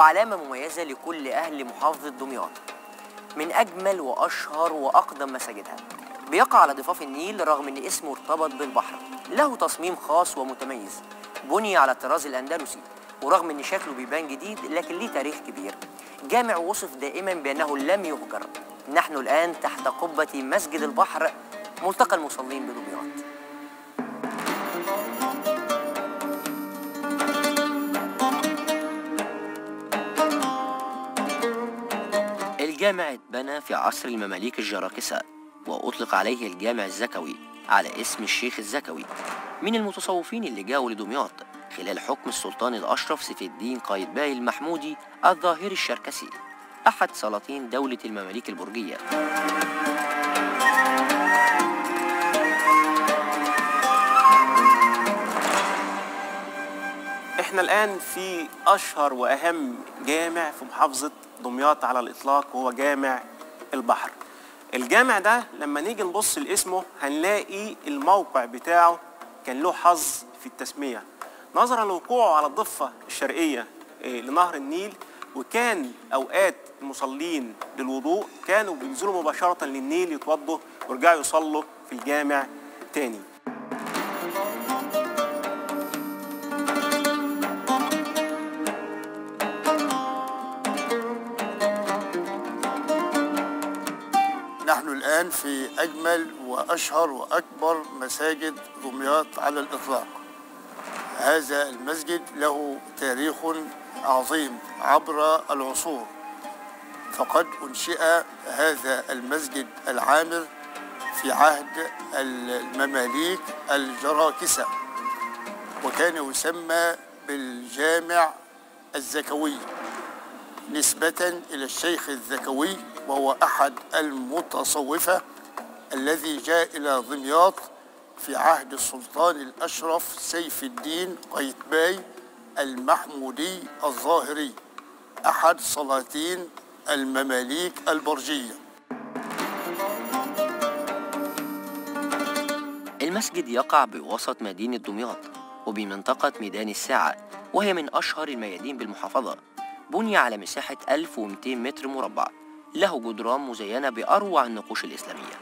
وعلامة مميزة لكل أهل محافظة دمياط من أجمل وأشهر وأقدم مساجدها بيقع على ضفاف النيل رغم أن اسمه ارتبط بالبحر له تصميم خاص ومتميز بني على الطراز الأندلسي ورغم أن شكله بيبان جديد لكن ليه تاريخ كبير جامع وصف دائما بأنه لم يهجر نحن الآن تحت قبة مسجد البحر ملتقى المصلين بدمياط الجامع اتبنى في عصر المماليك الجراكسة وأطلق عليه الجامع الزكوي على اسم الشيخ الزكوي من المتصوفين اللي جاءوا لدمياط خلال حكم السلطان الأشرف سيف الدين قايتباي المحمودي الظاهري الشركسي أحد سلاطين دولة المماليك البرجية احنا الآن في أشهر وأهم جامع في محافظة دمياط على الإطلاق وهو جامع البحر الجامع ده لما نيجي نبص لاسمه هنلاقي الموقع بتاعه كان له حظ في التسمية نظرا لوقوعه على الضفة الشرقية إيه، لنهر النيل وكان أوقات المصلين للوضوء كانوا بينزلوا مباشرة للنيل يتوضوا ويرجعوا يصلوا في الجامع تاني نحن الآن في أجمل وأشهر وأكبر مساجد دمياط على الإطلاق هذا المسجد له تاريخ عظيم عبر العصور فقد أنشئ هذا المسجد العامر في عهد المماليك الجراكسة وكان يسمى بالجامع الزكوي نسبة إلى الشيخ الزكوي وهو أحد المتصوفة الذي جاء إلى دمياط في عهد السلطان الأشرف سيف الدين قيتباي المحمودي الظاهري أحد سلاطين المماليك البرجية المسجد يقع بوسط مدينة دمياط وبمنطقة ميدان الساعة وهي من أشهر الميادين بالمحافظة بني على مساحة 1200 متر مربع له جدران مزينة بأروع النقوش الإسلامية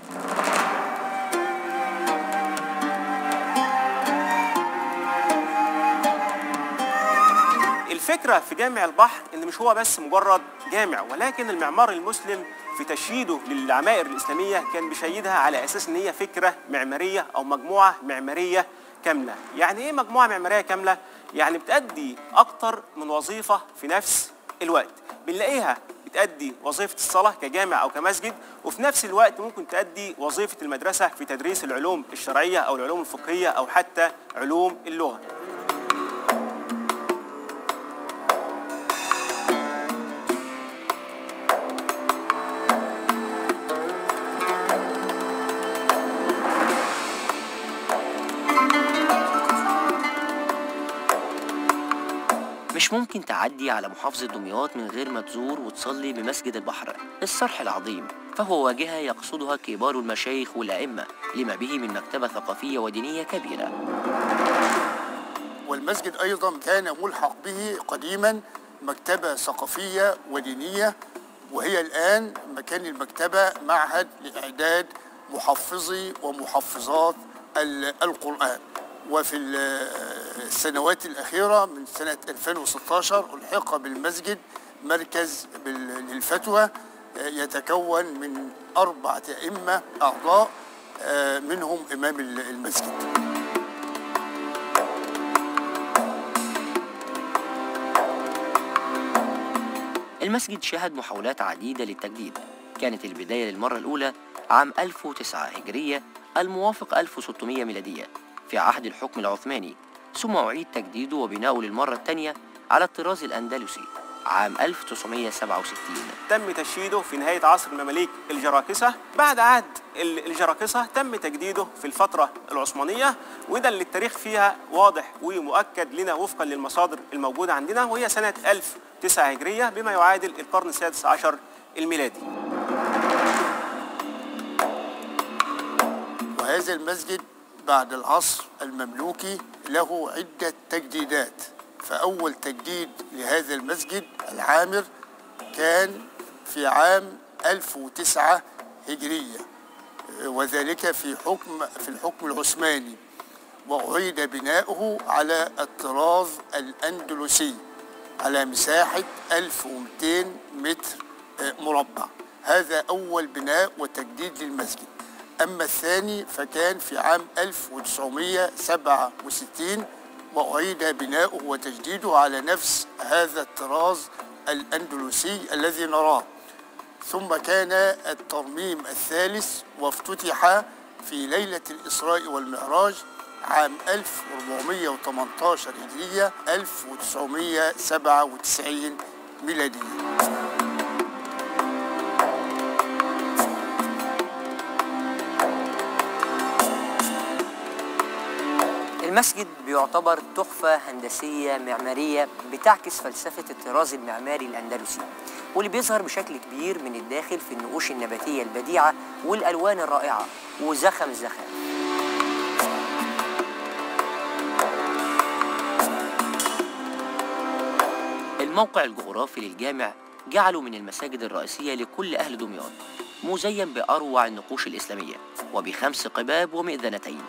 الفكرة في جامع البحر إن مش هو بس مجرد جامع ولكن المعمار المسلم في تشييده للعمائر الإسلامية كان بيشيدها على أساس إن هي فكرة معمارية أو مجموعة معمارية كاملة يعني إيه مجموعة معمارية كاملة؟ يعني بتأدي أكتر من وظيفة في نفس الوقت بنلاقيها بتأدي وظيفة الصلاة كجامع أو كمسجد وفي نفس الوقت ممكن تأدي وظيفة المدرسة في تدريس العلوم الشرعية أو العلوم الفقهية أو حتى علوم اللغة مش ممكن تعدي على محافظة دمياط من غير ما تزور وتصلي بمسجد البحر الصرح العظيم فهو واجهة يقصدها كبار المشايخ والأئمة لما به من مكتبة ثقافية ودينية كبيرة والمسجد أيضا كان ملحق به قديما مكتبة ثقافية ودينية وهي الآن مكان المكتبة معهد لإعداد محفظي ومحفظات ال- القرآن وفي ال- السنوات الأخيرة من سنة 2016 ألحق بالمسجد مركز بال- للفتوى آه، يتكون من أربعة أئمة أعضاء آه، منهم إمام ال- المسجد المسجد شهد محاولات عديدة للتجديد كانت البداية للمرة الأولى عام 1009 هجرية الموافق 1600 ميلادية في عهد الحكم العثماني ثم أعيد تجديده وبناؤه للمرة الثانية على الطراز الأندلسي عام 1967 تم تشييده في نهاية عصر المماليك الجراكسة بعد عهد ال- الجراكسة تم تجديده في الفترة العثمانية وده اللي التاريخ فيها واضح ومؤكد لنا وفقا للمصادر الموجودة عندنا وهي سنة 1009 هجرية بما يعادل القرن السادس عشر الميلادي وهذا المسجد بعد العصر المملوكي له عدة تجديدات فأول تجديد لهذا المسجد العامر كان في عام 1009 هجرية وذلك في حكم في الحكم العثماني وأعيد بناؤه على الطراز الأندلسي على مساحة 1200 متر مربع هذا أول بناء وتجديد للمسجد أما الثاني فكان في عام 1967 وأعيد بناؤه وتجديده على نفس هذا الطراز الأندلسي الذي نراه ثم كان الترميم الثالث وافتتح في ليلة الإسراء والمعراج عام 1418 هجرية 1997 ميلادية المسجد بيعتبر تحفة هندسية معمارية بتعكس فلسفة الطراز المعماري الأندلسي واللي بيظهر بشكل كبير من الداخل في النقوش النباتية البديعة والألوان الرائعة وزخم الزخارف الموقع الجغرافي للجامع جعله من المساجد الرئيسية لكل أهل دمياط مزين بأروع النقوش الإسلامية وبخمس قباب ومئذنتين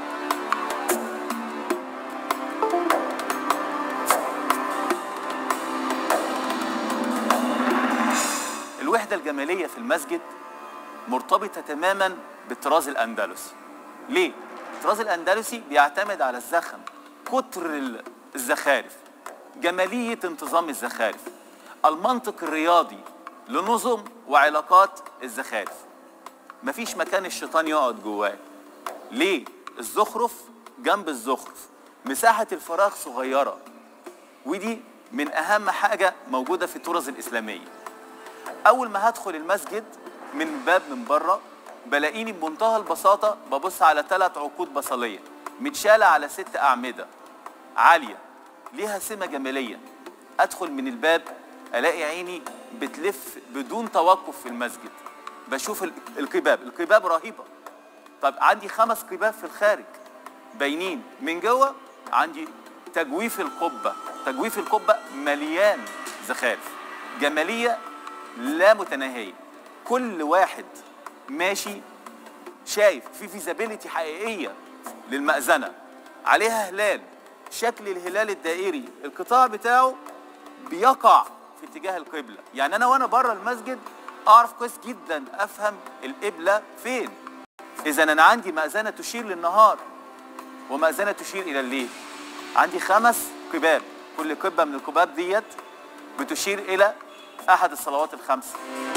الوحدة الجمالية في المسجد مرتبطة تماما بالطراز الأندلسي ليه؟ الطراز الأندلسي بيعتمد على الزخم كتر ال- الزخارف جمالية انتظام الزخارف المنطق الرياضي لنظم وعلاقات الزخارف مفيش مكان الشيطان يقعد جواه ليه؟ الزخرف جنب الزخرف مساحة الفراغ صغيرة ودي من أهم حاجة موجودة في الطرز الإسلامية اول ما هدخل المسجد من باب من بره بلاقيني بمنتهى البساطه ببص على ثلاث عقود بصليه متشاله على ست اعمده عاليه ليها سمه جماليه ادخل من الباب الاقي عيني بتلف بدون توقف في المسجد بشوف ال- القباب القباب رهيبه طب عندي خمس قباب في الخارج باينين من جوه عندي تجويف القبه تجويف القبه مليان زخارف جماليه لا متناهيه كل واحد ماشي شايف في فيزابيليتي حقيقيه للمأذنه عليها هلال شكل الهلال الدائري القطاع بتاعه بيقع في اتجاه القبله يعني انا وانا بره المسجد اعرف كويس جدا افهم القبله فين اذا انا عندي مأذنه تشير للنهار ومأذنه تشير الى الليل عندي خمس قباب كل قبه من القباب ديت بتشير الى احد الصلوات الخمس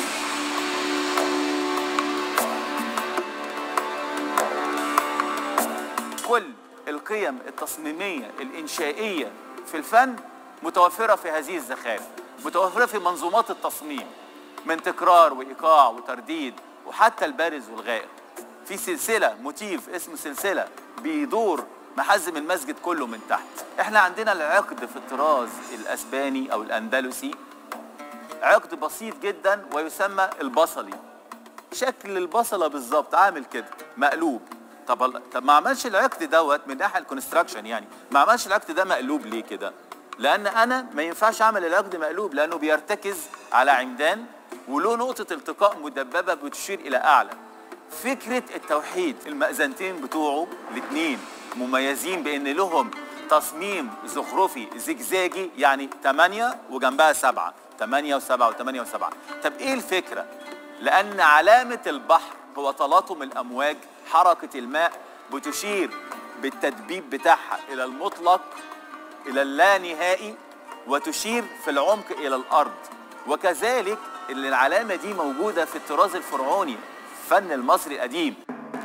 كل القيم التصميميه الانشائيه في الفن متوفره في هذه الزخارف متوفره في منظومات التصميم من تكرار وايقاع وترديد وحتى البارز والغائر في سلسله موتيف اسمه سلسله بيدور محزم المسجد كله من تحت احنا عندنا العقد في الطراز الاسباني او الاندلسي عقد بسيط جدا ويسمى البصلي شكل البصله بالظبط عامل كده مقلوب طب طب ما عملش العقد دوت من ناحيه الكونستراكشن يعني ما عملش العقد ده مقلوب ليه كده لان انا ما ينفعش اعمل العقد مقلوب لانه بيرتكز على عمدان وله نقطه التقاء مدببه بتشير الى اعلى فكره التوحيد المأذنتين بتوعه الاثنين مميزين بان لهم تصميم زخرفي زجزاجي يعني 8 وجنبها 7 8 و7 و8 و7 طب ايه الفكره لان علامه البحر هو تلاطم الامواج حركه الماء بتشير بالتدبيب بتاعها الى المطلق الى اللانهائي وتشير في العمق الى الارض وكذلك اللي العلامه دي موجوده في الطراز الفرعوني الفن المصري القديم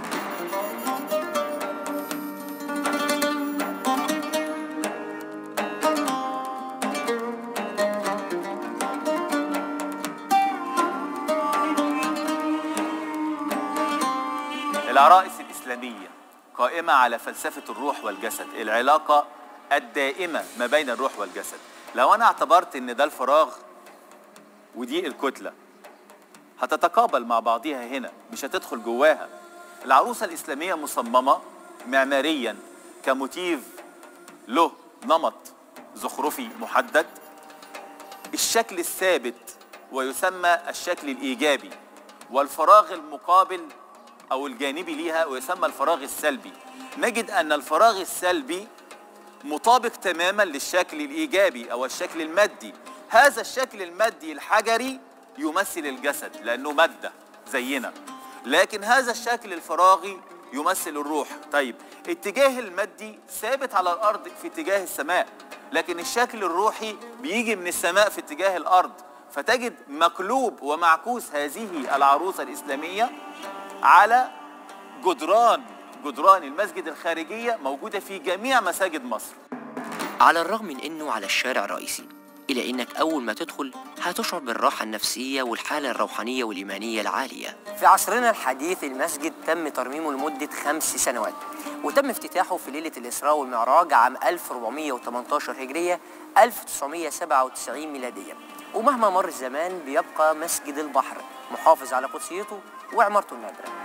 العرائس الإسلامية قائمة على فلسفة الروح والجسد العلاقة الدائمة ما بين الروح والجسد لو أنا اعتبرت إن ده الفراغ ودي الكتلة هتتقابل مع بعضها هنا مش هتدخل جواها العروسة الإسلامية مصممة معماريا كموتيف له نمط زخرفي محدد الشكل الثابت ويسمى الشكل الإيجابي والفراغ المقابل أو الجانبي ليها ويسمى الفراغ السلبي نجد أن الفراغ السلبي مطابق تماما للشكل الإيجابي أو الشكل المادي هذا الشكل المادي الحجري يمثل الجسد لأنه مادة زينا لكن هذا الشكل الفراغي يمثل الروح طيب اتجاه المادي ثابت على الأرض في اتجاه السماء لكن الشكل الروحي بيجي من السماء في اتجاه الأرض فتجد مقلوب ومعكوس هذه العروسة الإسلامية على جدران جدران المسجد الخارجية موجودة في جميع مساجد مصر على الرغم من انه على الشارع الرئيسي الا انك اول ما تدخل هتشعر بالراحه النفسيه والحاله الروحانيه والايمانيه العاليه في عصرنا الحديث المسجد تم ترميمه لمده خمس سنوات وتم افتتاحه في ليله الاسراء والمعراج عام 1418 هجريه 1997 ميلاديه ومهما مر الزمان بيبقى مسجد البحر محافظ على قدسيته وعمارته النادره